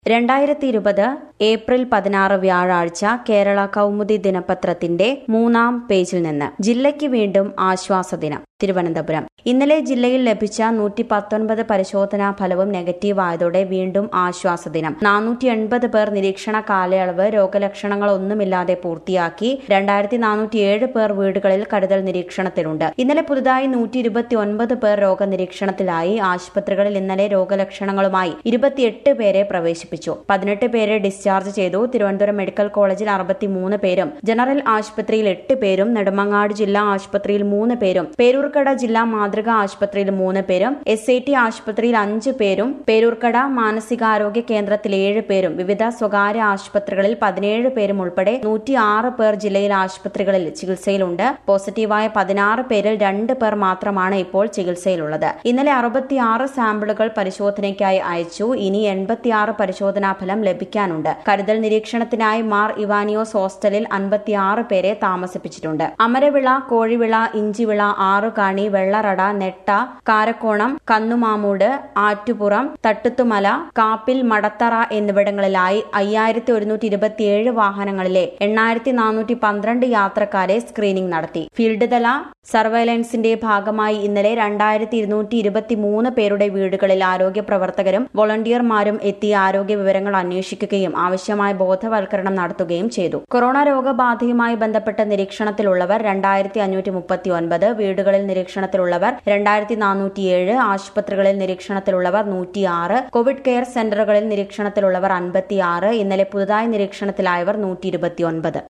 രണ്ടായിരത്തി ഇരുപത് ഏപ്രിൽ പതിനാറ് വ്യാഴാഴ്ച കേരള കൗമുദി ദിനപത്രത്തിന്റെ മൂന്നാം പേജിൽ നിന്ന് ജില്ലയ്ക്ക് വീണ്ടും ആശ്വാസദിനം തിരുവനന്തപുരം ഇന്നലെ ജില്ലയിൽ ലഭിച്ച നൂറ്റി പത്തൊൻപത് പരിശോധനാ ഫലവും നെഗറ്റീവ് ആയതോടെ വീണ്ടും ആശ്വാസദിനം നാനൂറ്റി എൺപത് പേർ നിരീക്ഷണ കാലയളവ് രോഗലക്ഷണങ്ങളൊന്നുമില്ലാതെ പൂർത്തിയാക്കി രണ്ടായിരത്തി നാനൂറ്റിയേഴ് പേർ വീടുകളിൽ കരുതൽ നിരീക്ഷണത്തിലുണ്ട് ഇന്നലെ പുതുതായി നൂറ്റി ഇരുപത്തി ഒൻപത് പേർ രോഗനിരീക്ഷണത്തിലായി ആശുപത്രികളിൽ ഇന്നലെ രോഗലക്ഷണങ്ങളുമായി ഇരുപത്തിയെട്ട് പേരെ പ്രവേശിപ്പിച്ചു പതിനെട്ട് പേരെ ഡിസ്ചാർജ് ചെയ്തു തിരുവനന്തപുരം മെഡിക്കൽ കോളേജിൽ അറുപത്തിമൂന്ന് പേരും ജനറൽ ആശുപത്രിയിൽ എട്ട് പേരും നെടുമങ്ങാട് ജില്ലാ ആശുപത്രിയിൽ മൂന്ന് പേരും പേരൂർക്കട ജില്ലാ മാതൃകാ ആശുപത്രിയിൽ മൂന്ന് പേരും എസ് ഐ ടി ആശുപത്രിയിൽ അഞ്ച് പേരും പേരൂർക്കട മാനസികാരോഗ്യ കേന്ദ്രത്തിൽ ഏഴ് പേരും വിവിധ സ്വകാര്യ ആശുപത്രികളിൽ പതിനേഴ് പേരും ഉൾപ്പെടെ നൂറ്റിയാറ് പേർ ജില്ലയിൽ ആശുപത്രികളിൽ ചികിത്സയിലുണ്ട് പോസിറ്റീവായ പതിനാറ് പേരിൽ രണ്ട് പേർ മാത്രമാണ് ഇപ്പോൾ ചികിത്സയിലുള്ളത് ഇന്നലെ അറുപത്തിയാറ് സാമ്പിളുകൾ പരിശോധനയ്ക്കായി അയച്ചു ഇനി എൺപത്തിയാറ് പരിശോധനാ ഫലം ലഭിക്കാനുണ്ട് കരുതൽ നിരീക്ഷണത്തിനായി മാർ ഇവാനിയോസ് ഹോസ്റ്റലിൽ അൻപത്തിയാറ് പേരെ താമസിപ്പിച്ചിട്ടുണ്ട് അമരവിള കോഴിവിള ഇഞ്ചിവിള ആറുകാണി വെള്ളറട നെട്ട കാരക്കോണം കന്നുമാമൂട് ആറ്റുപുറം തട്ടുത്തുമല കാപ്പിൽ മടത്തറ എന്നിവിടങ്ങളിലായി അയ്യായിരത്തി ഒരുന്നൂറ്റി ഇരുപത്തിയേഴ് വാഹനങ്ങളിലെ എണ്ണായിരത്തി നാനൂറ്റി പന്ത്രണ്ട് യാത്രക്കാരെ സ്ക്രീനിംഗ് നടത്തി ഫീൽഡ് തല സർവൈലൻസിന്റെ ഭാഗമായി ഇന്നലെ രണ്ടായിരത്തി ഇരുന്നൂറ്റി ഇരുപത്തിമൂന്ന് പേരുടെ വീടുകളിൽ ആരോഗ്യ പ്രവർത്തകരും വോളണ്ടിയർമാരും എത്തി ആരോഗ്യ വിവരങ്ങൾ അന്വേഷിക്കുകയും ആവശ്യമായ ബോധവൽക്കരണം നടത്തുകയും ചെയ്തു കൊറോണ രോഗബാധയുമായി ബന്ധപ്പെട്ട നിരീക്ഷണത്തിലുള്ളവർ രണ്ടായിരത്തി അഞ്ഞൂറ്റി മുപ്പത്തി ഒൻപത് വീടുകളിൽ നിരീക്ഷണത്തിലുള്ളവർ രണ്ടായിരത്തി നാനൂറ്റിയേഴ് ആശുപത്രികളിൽ നിരീക്ഷണത്തിലുള്ളവർ നൂറ്റിയാറ് കോവിഡ് കെയർ സെന്ററുകളിൽ നിരീക്ഷണത്തിലുള്ളവർ അൻപത്തിയാറ് ഇന്നലെ പുതുതായി നിരീക്ഷണത്തിലായവർ നൂറ്റി ഇരുപത്തിയൊൻപത്